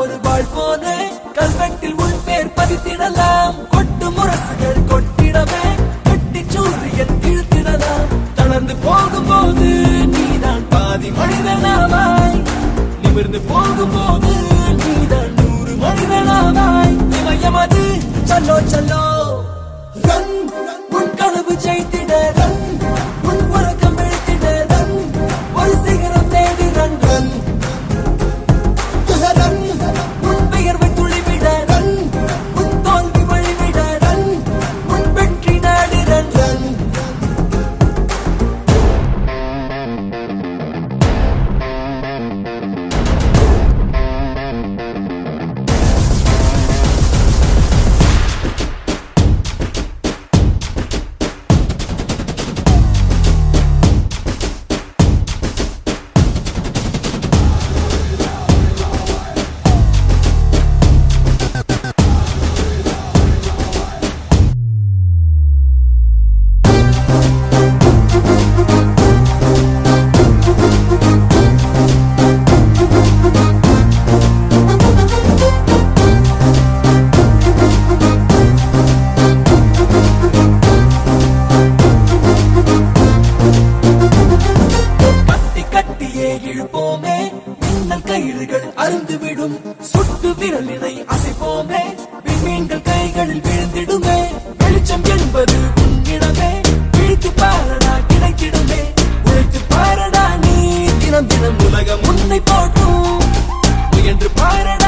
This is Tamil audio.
ஒரு வாழ் போல கல்வெட்டில் உள் பேர் பதித்திடலாம் கொட்டு முரசுகள் கொட்டிடவே கட்டி சூரியன் இழுத்திடலாம் தளர்ந்து போகும்போது நீதான் பாதி மனிதனாவாய் நிமிர்ந்து போகும்போது நீதான் நூறு மனிதனாவாய் இமயமது சல்லோ சல்லோ ரன் உன் கனவு ஜெயித்திட ரன் உன் உறக்கம் எழுத்திட ரன் ஒரு சிகரம் தேடி ரன் ரன் ரன் உன் பெயர்வை துளிவிட ரன் உன் தோல்வி வழிவிட ரன் உன் வெற்றி நாடி ரன் ரன் கட்டி கட்டியே இழுப்போமே மின்னல் கயிறுகள் அருந்துவிடும் சுட்டு விரலினை அசைப்போமே விண்மீன்கள் கைகளில் விழுந்திடுமே வெளிச்சம் என்பது உன்னிடமே விழித்து பாரடா கிடைத்திடுமே உழைத்து பாரடா நீ தினம் தினம் உலகம் உன்னை போற்றும் முயன்று பாரடா